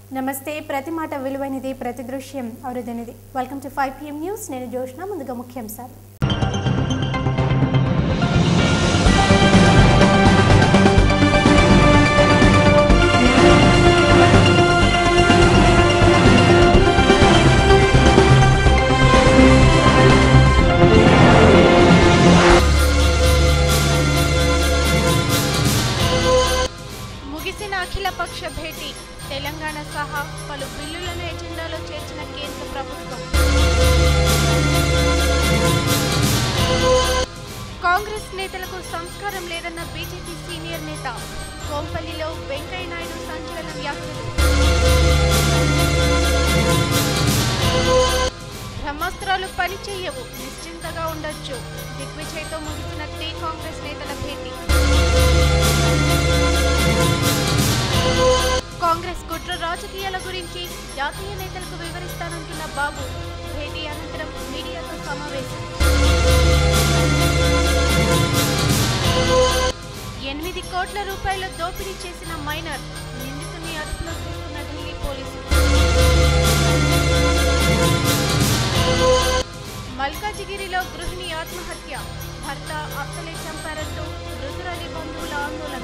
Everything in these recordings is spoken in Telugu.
నమస్తే ప్రతి మాట విలువైనది ప్రతి దృశ్యం అరుదైనది welcome to five PM news నేను జోష్న ముందుగా ముఖ్యాంశాలు ముగిసిన అఖిలపక్ష భేటీ తెలంగాణ సహా పలు బిల్లులను ఎజెండాలో చేర్చిన కేంద్ర ప్రభుత్వం కాంగ్రెస్ నేతలకు సంస్కారం లేదన్న బీజేపీ సీనియర్ నేత కోంపల్లిలో వెంకయ్యనాయుడు సంచలన వ్యాఖ్యలు బ్రహ్మాస్త్రాలు పనిచేయవు నిశ్చింతగా ఉండొచ్చు దిగ్విజయ్తో ముగిసిన టీ కాంగ్రెస్ నేతల భేటీ కాంగ్రెస్ కుట్ర రాజకీయాల గురించి జాతీయ నేతలకు వివరిస్తానంటున్న బాబు భేటీ అనంతరం మీడియాతో సమావేశం ఎనిమిది కోట్ల రూపాయల దోపిడీ చేసిన మైనర్ నిందితుని అదుపులో తీసుకున్న ఢిల్లీ పోలీసులు మల్కాజిగిరిలో గృహిణి ఆత్మహత్య భర్త అత్తలే చంపారంటూ మృతురాలి బంధువుల ఆందోళన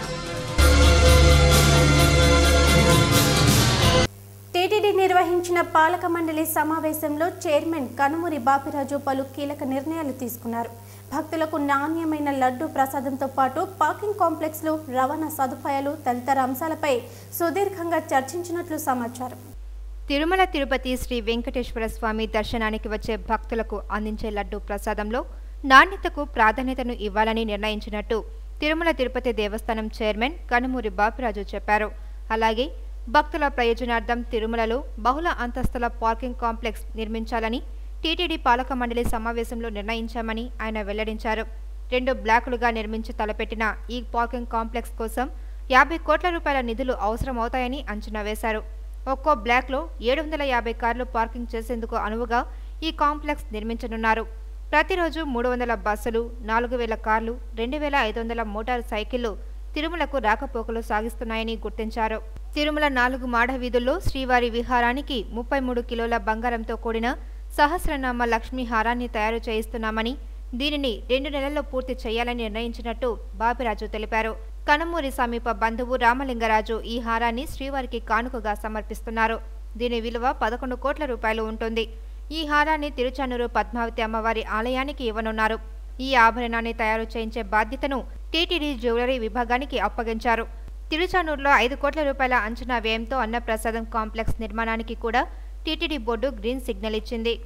టీటీడీ నిర్వహించిన పాలక మండలి సమావేశంలో చైర్మన్ కనుమూరి బాపిరాజు పలు కీలక నిర్ణయాలు తీసుకున్నారు భక్తులకు నాణ్యమైన లడ్డు ప్రసాదంతో పాటు పార్కింగ్ కాంప్లెక్స్లు రవాణా సదుపాయాలు తదితర అంశాలపై సుదీర్ఘంగా చర్చించినట్లు సమాచారం తిరుమల తిరుపతి శ్రీ వెంకటేశ్వర స్వామి దర్శనానికి వచ్చే భక్తులకు అందించే లడ్డు ప్రసాదంలో నాణ్యతకు ప్రాధాన్యతను ఇవ్వాలని నిర్ణయించినట్టు తిరుమల తిరుపతి దేవస్థానం చైర్మన్ కనుమూరి బాపిరాజు చెప్పారు అలాగే భక్తుల ప్రయోజనార్థం తిరుమలలో బహుళ అంతస్తుల పార్కింగ్ కాంప్లెక్స్ నిర్మించాలని టీటీడీ పాలక మండలి సమావేశంలో నిర్ణయించామని ఆయన వెల్లడించారు రెండు బ్లాకులుగా నిర్మించి తలపెట్టిన ఈ పార్కింగ్ కాంప్లెక్స్ కోసం యాభై కోట్ల రూపాయల నిధులు అవసరమవుతాయని అంచనా వేశారు ఒక్కో బ్లాక్లో ఏడు వందల యాభై కార్లు పార్కింగ్ చేసేందుకు అనువుగా ఈ కాంప్లెక్స్ నిర్మించనున్నారు ప్రతిరోజు మూడు వందల బస్సులు నాలుగు వేల కార్లు రెండు వేల ఐదు వందల మోటార్ సైకిళ్లు తిరుమలకు రాకపోకలు సాగిస్తున్నాయని గుర్తించారు తిరుమల నాలుగు మాడ వీధుల్లో శ్రీవారి విహారానికి ముప్పై మూడు కిలోల బంగారంతో కూడిన సహస్రనామ లక్ష్మీ హారాన్ని తయారు చేయిస్తున్నామని దీనిని రెండు నెలల్లో పూర్తి చేయాలని నిర్ణయించినట్టు బాపిరాజు తెలిపారు కనమూరి సమీప బంధువు రామలింగరాజు ఈ హారాన్ని శ్రీవారికి కానుకగా సమర్పిస్తున్నారు దీని విలువ పదకొండు కోట్ల రూపాయలు ఉంటుంది ఈ హారాన్ని తిరుచానూరు పద్మావతి అమ్మవారి ఆలయానికి ఇవ్వనున్నారు ఈ ఆభరణాన్ని తయారు చేయించే బాధ్యతను టీటీడీ జ్యువెలరీ విభాగానికి అప్పగించారు తిరుచానూరులో ఐదు కోట్ల రూపాయల అంచనా వ్యయంతో అన్నప్రసాదం కాంప్లెక్స్ నిర్మాణానికి కూడా టీటీడీ బోర్డు గ్రీన్ సిగ్నల్ ఇచ్చింది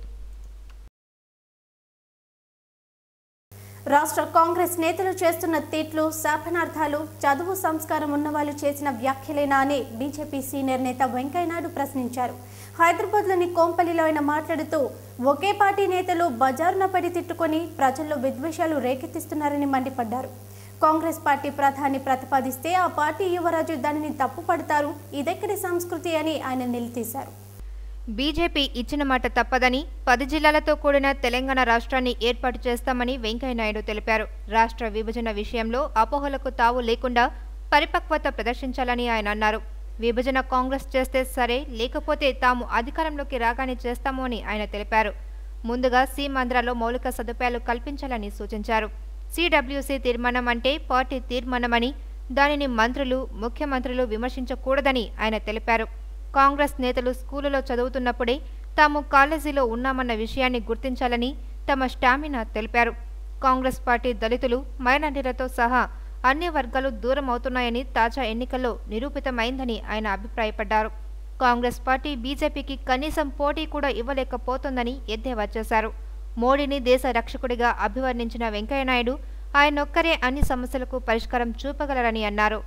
రాష్ట్ర కాంగ్రెస్ నేతలు చేస్తున్న తీట్లు శాపనార్థాలు చదువు సంస్కారం ఉన్నవాళ్ళు చేసిన వ్యాఖ్యలేనా అని బీజేపీ సీనియర్ నేత వెంకయ్యనాయుడు ప్రశ్నించారు హైదరాబాద్లోని కోంపల్లిలో ఆయన మాట్లాడుతూ ఒకే పార్టీ నేతలు బజారున పడి తిట్టుకొని ప్రజల్లో విద్వేషాలు రేకెత్తిస్తున్నారని మండిపడ్డారు కాంగ్రెస్ పార్టీ ప్రధాని ప్రతిపాదిస్తే ఆ పార్టీ యువరాజు దానిని తప్పుపడతారు ఇదెక్కడి సంస్కృతి అని ఆయన నిలదీశారు బీజేపీ ఇచ్చిన మాట తప్పదని పది జిల్లాలతో కూడిన తెలంగాణ రాష్ట్రాన్ని ఏర్పాటు చేస్తామని వెంకయ్యనాయుడు తెలిపారు రాష్ట్ర విభజన విషయంలో అపోహలకు తావు లేకుండా పరిపక్వత ప్రదర్శించాలని ఆయన అన్నారు విభజన కాంగ్రెస్ చేస్తే సరే లేకపోతే తాము అధికారంలోకి రాగానే చేస్తాము అని ఆయన తెలిపారు ముందుగా సీమాంధ్రలో మౌలిక సదుపాయాలు కల్పించాలని సూచించారు సిడబ్ల్యూసీ తీర్మానం అంటే పార్టీ తీర్మానమని దానిని మంత్రులు ముఖ్యమంత్రులు విమర్శించకూడదని ఆయన తెలిపారు కాంగ్రెస్ నేతలు స్కూలులో చదువుతున్నప్పుడే తాము కాలేజీలో ఉన్నామన్న విషయాన్ని గుర్తించాలని తమ స్టామినా తెలిపారు కాంగ్రెస్ పార్టీ దళితులు మైనార్టీలతో సహా అన్ని వర్గాలు దూరం అవుతున్నాయని తాజా ఎన్నికల్లో నిరూపితమైందని ఆయన అభిప్రాయపడ్డారు కాంగ్రెస్ పార్టీ బీజేపీకి కనీసం పోటీ కూడా ఇవ్వలేకపోతోందని ఎద్దేవా చేశారు మోడీని దేశ రక్షకుడిగా అభివర్ణించిన వెంకయ్యనాయుడు ఆయనొక్కరే అన్ని సమస్యలకు పరిష్కారం చూపగలరని అన్నారు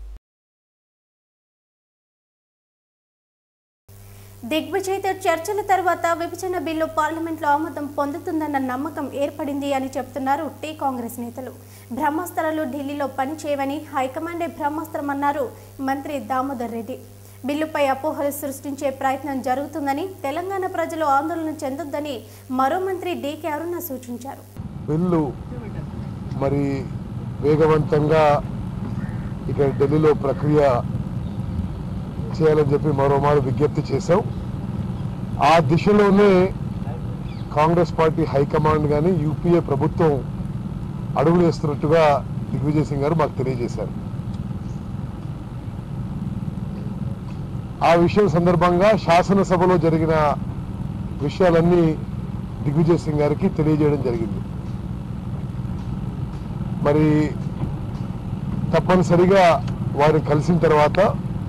దిగ్విజయ్తో చర్చల తర్వాత విభజన బిల్లు పార్లమెంట్లో ఆమోదం పొందుతుందన్న నమ్మకం ఏర్పడింది అని చెప్తున్నారు టీ కాంగ్రెస్ నేతలు బ్రహ్మాస్త్రాలు ఢిల్లీలో పనిచేయవని హైకమాండే బ్రహ్మాస్త్రమన్నారు మంత్రి దామోదర్ రెడ్డి బిల్లుపై అపోహలు సృష్టించే ప్రయత్నం జరుగుతుందని తెలంగాణ ప్రజలు ఆందోళన చెందొద్దని మరో మంత్రి డీకే అరుణ సూచించారు బిల్లు మరి వేగవంతంగా ఇక్కడ ఢిల్లీలో ప్రక్రియ చేయాలని చెప్పి మరోమారు విజ్ఞప్తి చేశాం ఆ దిశలోనే కాంగ్రెస్ పార్టీ హైకమాండ్ కానీ యూపీఏ ప్రభుత్వం అడుగులు వేస్తున్నట్టుగా దిగ్విజయ్ సింగ్ గారు మాకు తెలియజేశారు ఆ విషయం సందర్భంగా శాసనసభలో జరిగిన విషయాలన్నీ దిగ్విజయ్ సింగ్ గారికి తెలియజేయడం జరిగింది మరి తప్పనిసరిగా వారిని కలిసిన తర్వాత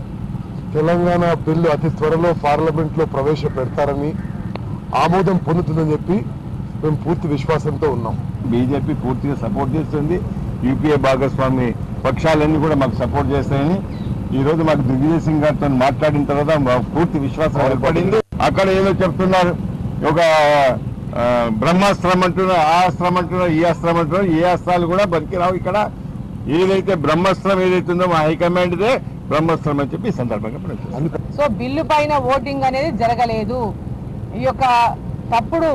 తెలంగాణ బిల్లు అతి త్వరలో పార్లమెంట్లో ప్రవేశపెడతారని ఆమోదం పొందుతుందని చెప్పి మేము పూర్తి విశ్వాసంతో ఉన్నాం బీజేపీ పూర్తిగా సపోర్ట్ చేస్తుంది యూపీఏ భాగస్వామి పక్షాలన్నీ కూడా మాకు సపోర్ట్ చేస్తాయని ఈ రోజు మాకు దిగ్విజయ్ సింగ్ గారితో మాట్లాడిన తర్వాత మాకు పూర్తి విశ్వాసం ఏర్పడింది అక్కడ ఏదో చెప్తున్నారు ఒక ఆ, బ్రహ్మాస్త్రం అంటున్నారు ఆ అస్త్రం అంటున్నారు ఈ అస్త్రం అంటున్నారు ఏ అస్త్రాలు కూడా బతికిరావు ఇక్కడ ఏదైతే బ్రహ్మాస్త్రం ఏదైతే ఉందో మా హైకమాండ్దే బ్రహ్మాస్త్రం అని చెప్పి ఈ సందర్భంగా ప్రకటిస్తున్నాం. అందుకని సో బిల్లు పైన ఓటింగ్ అనేది జరగలేదు ఈ యొక్క తప్పుడు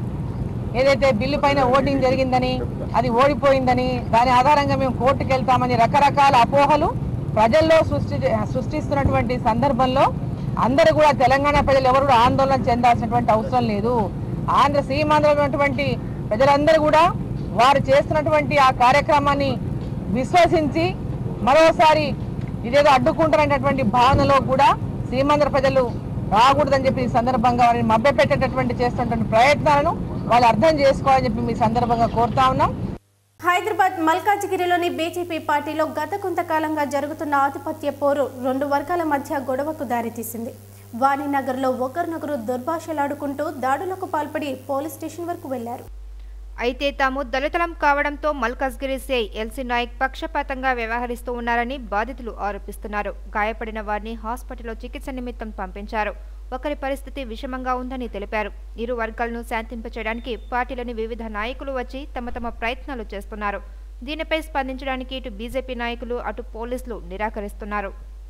ఏదైతే బిల్లు పైన ఓటింగ్ జరిగిందని అది ఓడిపోయిందని దాని ఆధారంగా మేము కోర్టుకు వెళ్తామని రకరకాల అపోహలు ప్రజల్లో సృష్టి సృష్టిస్తున్నటువంటి సందర్భంలో అందరూ కూడా తెలంగాణ ప్రజలు ఎవరు కూడా ఆందోళన చెందాల్సినటువంటి అవసరం లేదు ఆంధ్ర సీమాంధ్రలో ఉన్నటువంటి ప్రజలందరూ కూడా వారు చేస్తున్నటువంటి ఆ కార్యక్రమాన్ని విశ్వసించి మరోసారి ఇదేదో అడ్డుకుంటారనేటువంటి భావనలో కూడా సీమాంధ్ర ప్రజలు రాకూడదని చెప్పి ఈ సందర్భంగా వారిని మభ్యపెట్టేటటువంటి చేస్తున్నటువంటి ప్రయత్నాలను వాళ్ళు అర్థం చేసుకోవాలని చెప్పి మీ సందర్భంగా కోరుతా ఉన్నాం హైదరాబాద్ మల్కాజిగిరిలోని బీజేపీ పార్టీలో గత కొంతకాలంగా జరుగుతున్న ఆధిపత్య పోరు రెండు వర్గాల మధ్య గొడవకు దారితీసింది వాణినగర్లో ఒకరినొకరు దుర్భాషలాడుకుంటూ దాడులకు పాల్పడి పోలీస్ స్టేషన్ వరకు వెళ్లారు అయితే తాము దళితులం కావడంతో మల్కజ్గిరి సే ఎల్సీ నాయక్ పక్షపాతంగా వ్యవహరిస్తూ ఉన్నారని బాధితులు ఆరోపిస్తున్నారు గాయపడిన వారిని హాస్పిటల్లో చికిత్స నిమిత్తం పంపించారు ఒకరి పరిస్థితి విషమంగా ఉందని తెలిపారు ఇరు వర్గాలను శాంతింపచేయడానికి పార్టీలోని వివిధ నాయకులు వచ్చి తమ తమ ప్రయత్నాలు చేస్తున్నారు దీనిపై స్పందించడానికి ఇటు బీజేపీ నాయకులు అటు పోలీసులు నిరాకరిస్తున్నారు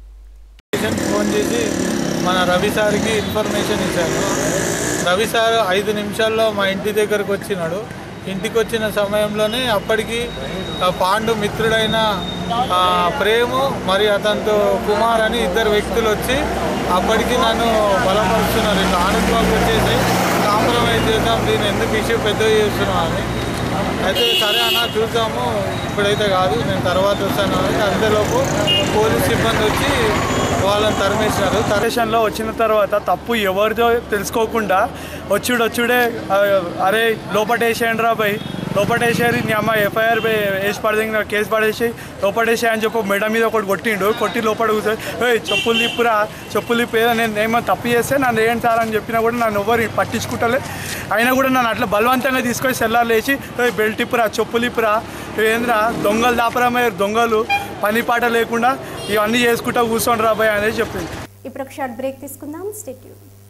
స్టేషన్ ఫోన్ చేసి మన రవి సార్కి ఇన్ఫర్మేషన్ ఇచ్చాను రవి సార్ ఐదు నిమిషాల్లో మా ఇంటి దగ్గరకు వచ్చినాడు ఇంటికి వచ్చిన సమయంలోనే అప్పటికి ఆ పాండు మిత్రుడైన ఆ, ప్రేము మరి అతనితో కుమార్ అని ఇద్దరు వ్యక్తులు వచ్చి అప్పటికి నన్ను బలపరుస్తున్నారు ఇట్లా ఆనంద్ బాబు వచ్చేసి కాంప్రమైజ్ చేద్దాం దీన్ని ఎందుకు ఇష్యూ పెద్ద చేస్తున్నాం అని అయితే సరే అన్న చూద్దాము ఇప్పుడైతే కాదు నేను తర్వాత వస్తాను అని అంతేలోపు పోలీస్ సిబ్బంది వచ్చి వాళ్ళని తరిమేసినారు తరి స్టేషన్లో వచ్చిన తర్వాత తప్పు ఎవరిదో తెలుసుకోకుండా వచ్చుడు వచ్చుడే ఆ, అరే లోపటేసేయండి రా భయ్ లోపటేసేది నీ అమ్మ ఎఫ్ఐఆర్ వేసి పడేది కేసు పడేసి లోపటేసే అని చెప్పి మెడ మీద ఒకటి కొట్టిండు కొట్టి లోపల కూర్చొని "ఏయ్, చెప్పులు తిప్పురా చెప్పులు తిప్పు ఏదో నేను ఏమో తప్పు చేస్తే నన్ను ఏంటి సార్ అని చెప్పినా కూడా నన్ను ఎవరు పట్టించుకుంటలే అయినా కూడా నన్ను అట్లా బలవంతంగా తీసుకొని సెల్లార్ లేచి "ఏయ్, బెల్ట్ ఇప్పురా చెప్పులు ఇప్పురా ఏంద్రా దొంగలు దాపరమయ్యారు దొంగలు పని పాట లేకుండా ఇవన్నీ చేసుకుంటా కూర్చోండి రా భయ్ అనేది చెప్పింది ఇప్పుడు ఒక షార్ట్ బ్రేక్ తీసుకుందాం స్టేట్యూ